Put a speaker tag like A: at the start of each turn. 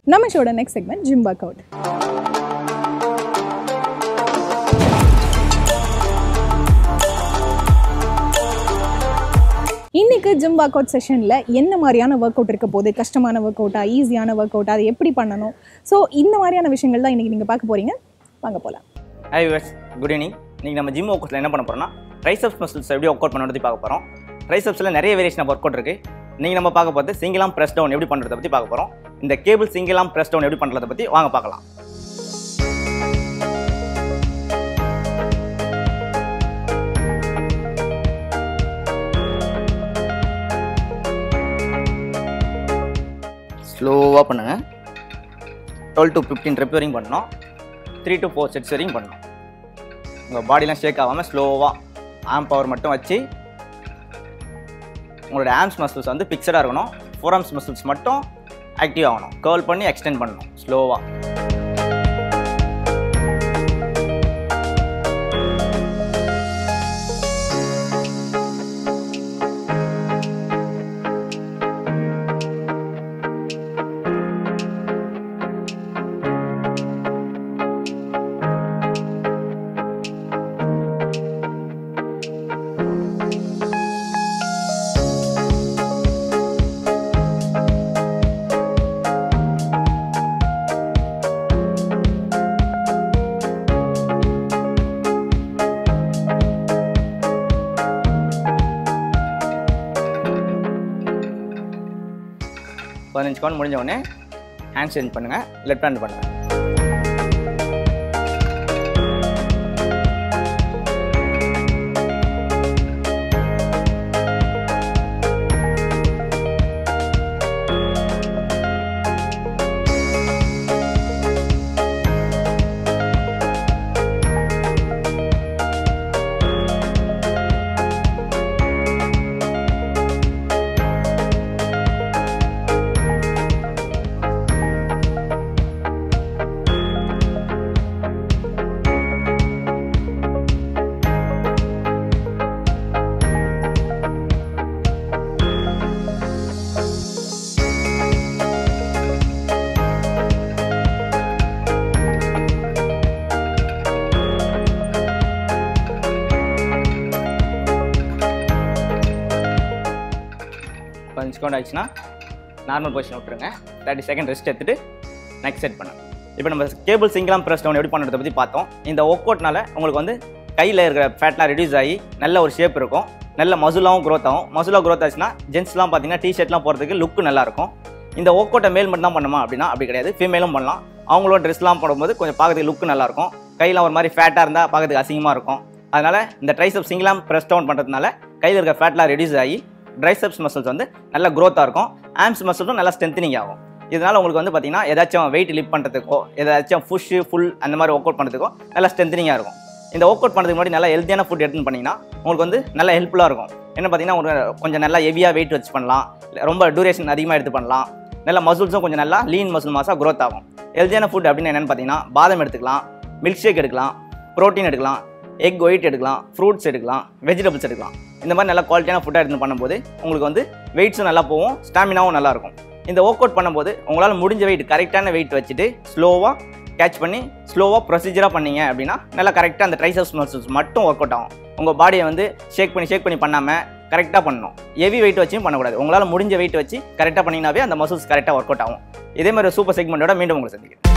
A: நம்ம ஷோட next segment gym workout இன்னைக்கு ஜிம் ஒர்க் அவுட் செஷனில் என்ன மாதிரியான ஒர்க் அவுட் இருக்க போகுது கஷ்டமான ஒர்க் அவுட்டா ஈஸியான ஒர்க் அவுட்டா அதை எப்படி பண்ணணும் ஸோ இந்த மாதிரியான விஷயங்கள் தான் இன்னைக்கு நீங்கள் பார்க்க போறீங்க வாங்க போகலாம்
B: ஹாய் விவர்ஸ் குட் ஈவினிங் இன்றைக்கி நம்ம ஜிம் ஒர்க் என்ன பண்ண போகிறோம்னா ட்ரைசப்ஸ் மசில்ஸ் எப்படி ஒர்க் அவுட் பண்ணுறது பார்க்க போகிறோம் ட்ரைசப்ஸில் நிறைய வேரியேஷன் ஆஃப் ஒர்க் அவுட் இருக்குது நீங்கள் நம்ம பார்க்க போகிறது சிங்கிளாம் ப்ரெஸ் டவுன் எப்படி பண்ணுறதை பற்றி பார்க்க போகிறோம் இந்த கேபிள் சிங்கிளாம் ப்ரெஸ் டவுன் எப்படி பண்ணுறதை பற்றி வாங்க பார்க்கலாம் ஸ்லோவாக பண்ணுங்கள் டுவெல் டு ஃபிஃப்டீன் ரெப் வரைக்கும் பண்ணணும் த்ரீ டு ஃபோர் செட்ஸ் வரைக்கும் பண்ணணும் உங்கள் பாடிலாம் ஷேக் ஆகாமல் ஸ்லோவாக ஆம் பவர் மட்டும் வச்சு உங்களோட ஆம்ஸ் மசில்ஸ் வந்து ஃபிக்ஸடாக இருக்கணும் ஃபோர் ஆம்ஸ் மசில்ஸ் மட்டும் ஆக்டிவ் ஆகணும் கேர்ள் பண்ணி எக்ஸ்டெண்ட் பண்ணணும் ஸ்லோவாக பதினஞ்சு கவுண்ட் முடிஞ்ச உடனே ஹேண்ட் சேஞ்ச் பண்ணுங்கள் லெஃப்ட் ஹேண்ட் பண்ணுங்கள் பதினஞ்சு கவுண்ட் ஆயிடுச்சுன்னா நார்மல் பொசிஷன் விட்டுருங்க தேர்ட்டி செகண்ட் ரெஸ்ட் எடுத்துட்டு நெக்ஸ்ட் செட் பண்ணுங்க இப்போ நம்ம கேபிள் சிங்கிளாம் ப்ரெஸ் டவுன் எப்படி பண்ணுறதை பற்றி பார்த்தோம் இந்த ஒர்க் அவுட்னால உங்களுக்கு வந்து கையில் இருக்கிற ஃபேட்லாம் ரெடியூஸ் ஆகி நல்ல ஒரு ஷேப் இருக்கும் நல்ல மசுலாவும் growth ஆகும் மசுலாக growth ஆச்சுன்னா ஜென்ஸ்லாம் பார்த்தீங்கன்னா டிஷர்ட்லாம் போகிறதுக்கு லுக்கு நல்லாயிருக்கும் இந்த ஒர்க் அவுட்டை மேல் மட்டும் தான் பண்ணுமா அப்படின்னா அப்படி கிடையாது ஃபீமேலும் பண்ணலாம் அவங்களோட ட்ரெஸ்லாம் போடும்போது கொஞ்சம் பார்க்கறதுக்கு லுக்கு நல்லாயிருக்கும் கையில் ஒரு மாதிரி ஃபேட்டாக இருந்தால் பார்க்கறதுக்கு அசிங்கமாக இருக்கும் அதனால் இந்த ட்ரைசப் சிங்கிளாம் ப்ரெஸ் டவுன் பண்ணுறதுனால கையில் இருக்க ஃபேட்லாம் ரெடியூஸ் ஆகி ட்ரைசப்ஸ் மசில்ஸ் வந்து நல்ல க்ரோத்தாக இருக்கும் ஆம்ஸ் மசில்ஸும் நல்லா ஸ்ட்ரென்த்தனிங் ஆகும் இதனால் உங்களுக்கு வந்து பார்த்தீங்கன்னா ஏதாச்சும் வெயிட் லிஃப்ட் பண்ணுறதுக்கோ ஏதாச்சும் புஷ்ஷு ஃபுல் அந்த மாதிரி ஒர்க் அவுட் பண்ணுறதுக்கோ நல்லா ஸ்ட்ரென்த்தனிங்காக இருக்கும் இந்த ஒர்க் அவுட் பண்ணுறதுக்கு முன்னாடி நல்லா ஹெல்த்தியான ஃபுட் எடுத்து பண்ணிங்கன்னா உங்களுக்கு வந்து நல்லா ஹெல்ப்ஃபுல்லாக இருக்கும் என்ன பார்த்தீங்கன்னா உங்களுக்கு கொஞ்சம் நல்லா ஹெவியாக வெயிட் வச்சு பண்ணலாம் இல்ல ரொம்ப டூரேஷன் அதிகமாக எடுத்து பண்ணலாம் நல்ல மசில்ஸும் கொஞ்சம் நல்லா லீன் மசில் மாசாக க்ரோத் ஆகும் ஹெல்த்தியான ஃபுட் அப்படின்னு என்னென்னு பார்த்தீங்கன்னா பாதாம் எடுத்துக்கலாம் மில்க் ஷேக் எடுக்கலாம் ப்ரோட்டீன் எடுக்கலாம் எக் ஒயிட் எடுக்கலாம் ஃப்ரூட்ஸ் எடுக்கலாம் வெஜிடபிள்ஸ் எடுக்கலாம் இந்த மாதிரி நல்லா குவாலிட்டியான ஃபுட்டாக எடுத்து பண்ணும்போது உங்களுக்கு வந்து வெயிட்ஸும் நல்லா போகும் ஸ்டாமினாவும் நல்லா இருக்கும் இந்த ஒர்க் அவுட் பண்ணும்போது உங்களால் முடிஞ்ச வெயிட் கரெக்டான வெயிட் வச்சுட்டு ஸ்லோவாக கேட்ச் பண்ணி ஸ்லோவாக ப்ரொசீஜராக பண்ணீங்க அப்படின்னா நல்லா கரெக்டாக அந்த ட்ரைசப்ஸ் மசில்ஸ் மட்டும் ஒர்க் அவுட் ஆகும் உங்கள் பாடியை வந்து ஷேக் பண்ணி ஷேக் பண்ணி பண்ணாமல் கரெக்டாக பண்ணணும் ஹெவி வெயிட் வச்சும் பண்ணக்கூடாது உங்களால் முடிஞ்ச வெயிட் வச்சு கரெக்டாக பண்ணிங்கனாவே அந்த மசில்ஸ் கரெக்டாக ஒர்க் அவுட் ஆகும் இதே மாதிரி சூப்பர் செக்மெண்ட்டோட மீண்டும் உங்களை சந்திக்கிறேன்